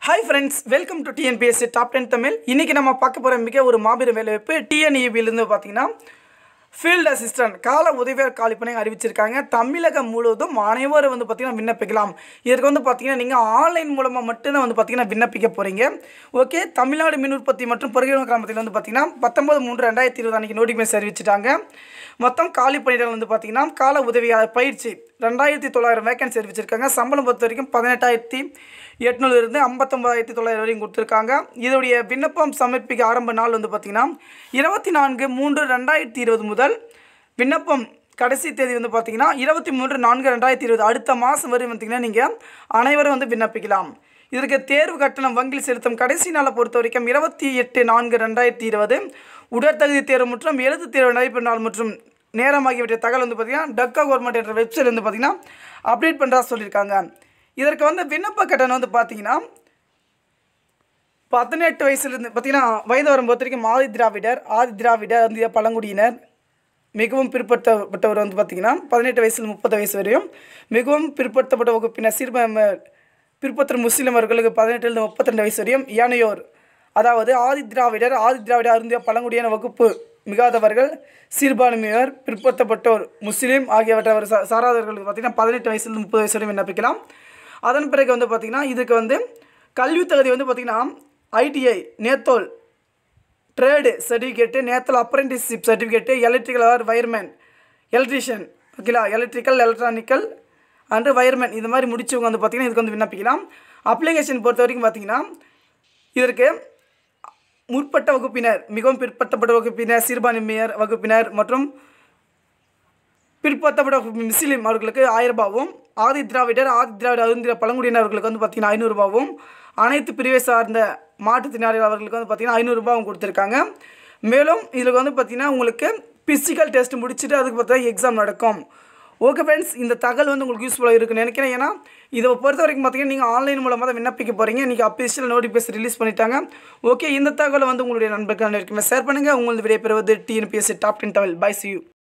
hi friends welcome to TNPSC top ten Tamil இன்றைக்கி நம்ம பார்க்க போகிற மிக ஒரு மாபெரும் வேலைவாய்ப்பு டிஎன்இபியிலேருந்து பார்த்தீங்கன்னா ஃபீல்டு அசிஸ்டன்ட் கால உதவியாளர் காலிப்பனை அறிவிச்சிருக்காங்க தமிழகம் முழுவதும் அனைவரும் வந்து பார்த்திங்கன்னா விண்ணப்பிக்கலாம் இதற்கு வந்து பார்த்திங்கன்னா நீங்கள் ஆன்லைன் மூலமாக மட்டும்தான் வந்து பார்த்திங்கன்னா விண்ணப்பிக்க போகிறீங்க ஓகே தமிழ்நாடு மின் உற்பத்தி மற்றும் பொறியியல் கிராமத்தில் வந்து பார்த்திங்கன்னா பத்தொம்பது மூன்று ரெண்டாயிரத்தி இருபது அன்றைக்கி நோட்டிஃபிகேஷன் அறிவிச்சிட்டாங்க மொத்தம் காலி பணியிடங்கள் வந்து பார்த்திங்கன்னா கால உதவியாளர் பயிற்சி ரெண்டாயிரத்தி தொள்ளாயிரம் வேகன்சி அறிவிச்சிருக்காங்க சம்பளம் பொறுத்த வரைக்கும் பதினெட்டாயிரத்தி எட்நூறுலேருந்து ஐம்பத்தொம்பதாயிரத்தி தொள்ளாயிரம் வரைக்கும் கொடுத்துருக்காங்க இதோடைய விண்ணப்பம் சமர்ப்பிக்க ஆரம்ப நாள் வந்து பார்த்திங்கன்னா இருபத்தி நான்கு மூன்று ரெண்டாயிரத்தி இருபது முதல் விண்ணப்பம் கடைசி தேதி வந்து பார்த்திங்கன்னா இருபத்தி மூன்று நான்கு ரெண்டாயிரத்தி இருபது அடுத்த மாதம் வரை பார்த்திங்கன்னா நீங்கள் அனைவரும் வந்து விண்ணப்பிக்கலாம் இதற்கு தேர்வு கட்டணம் வங்கியில் செலுத்தும் கடைசி நாளை பொறுத்த வரைக்கும் இருபத்தி எட்டு நான்கு ரெண்டாயிரத்தி இருபது உடற்தகுதி தேர்வு மற்றும் எழுத்து தேர்வு நடைபெறும் நாள் மற்றும் நேரம் ஆகியவற்றை தகவல் வந்து பார்த்திங்கன்னா டக்கா கவர்மெண்ட் என்ற வெப்சைட் வந்து பார்த்திங்கன்னா அப்டேட் பண்ணுறா சொல்லியிருக்காங்க இதற்கு வந்து விண்ணப்ப கட்டணம் வந்து பார்த்திங்கன்னா பதினெட்டு வயசுலேருந்து பார்த்தீங்கன்னா வயது வரும்போது வரைக்கும் ஆதி திராவிடர் ஆதி திராவிடர் இந்திய பழங்குடியினர் மிகவும் பிற்படுத்தப்பட்டவர் வந்து பார்த்திங்கன்னா பதினெட்டு வயசுல முப்பது வயசு வரையும் மிகவும் பிற்படுத்தப்பட்ட வகுப்பினர் சிறுப பிற்படுத்த முஸ்லிமர்களுக்கு பதினெட்டுலேருந்து முப்பத்திரெண்டு வயசு வரையும் ஏனையோர் அதாவது ஆதி திராவிடர் ஆதி திராவிடர் அருந்திய பழங்குடியின வகுப்பு மிகாதவர்கள் சிறுபான்மையினர் பிற்படுத்தப்பட்டோர் முஸ்லீம் ஆகியவற்றவர் சா சாராதவர்களுக்கு பார்த்திங்கன்னா பதினெட்டு வயசுலேருந்து முப்பது வயசு வரையும் விண்ணப்பிக்கலாம் அதன் பிறகு வந்து பார்த்திங்கன்னா இதுக்கு வந்து கல்வி தகுதி வந்து பார்த்திங்கன்னா ITI national trade certificate national apprenticeship certificate electrical or wireman electrician ஓகேலா எலக்ட்ரிக்கல் எலக்ட்ரானிக்கல் அண்டு வயர்மேன் இது மாதிரி முடிச்சவங்க வந்து பார்த்திங்கன்னா இதுக்கு வந்து விண்ணப்பிக்கலாம் அப்ளிகேஷன் பொறுத்த வரைக்கும் பார்த்திங்கன்னா இதற்கு முற்பட்ட வகுப்பினர் மிகவும் பிற்படுத்தப்பட்ட வகுப்பினர் சிறுபான்மையினர் வகுப்பினர் மற்றும் பிற்படுத்தப்பட்ட முஸ்லீம் அவர்களுக்கு ஆயிரம் ரூபாவும் ஆதி திராவிடர் ஆதி திராவிட அருந்திர பழங்குடியினர்களுக்கு வந்து பார்த்திங்கன்னா ஐநூறுரூபாவும் அனைத்து பிரிவை சார்ந்த மாற்றுத்திறனாளிகள் அவர்களுக்கு வந்து பார்த்திங்கன்னா ஐநூறுரூபாவும் கொடுத்துருக்காங்க மேலும் இதில் வந்து பார்த்திங்கன்னா உங்களுக்கு பிசிக்கல் டெஸ்ட் முடிச்சுட்டு அதுக்கு பார்த்தா எக்ஸாம் நடக்கும் ஓகே ஃப்ரெண்ட்ஸ் இந்த தகவல் வந்து உங்களுக்கு யூஸ்ஃபுல்லாக இருக்குன்னு நினைக்கிறேன் ஏன்னா இதை பொறுத்த வரைக்கும் பார்த்தீங்கன்னா நீங்கள் ஆன்லைன் மூலமாக தான் விண்ணப்பிக்க போகிறீங்க இன்றைக்கி அஃபிஷியல் நோட்டிஃபிகேஷன் ரிலீஸ் பண்ணிட்டாங்க ஓகே இந்த தகவலை வந்து உங்களுடைய நண்பர்கள் இருக்குமே ஷேர் பண்ணுங்கள் உங்களுக்கு விடைபெறுவது டிஎன்பிஎஸ்சி டாப் டென் டவல் பை சி யூ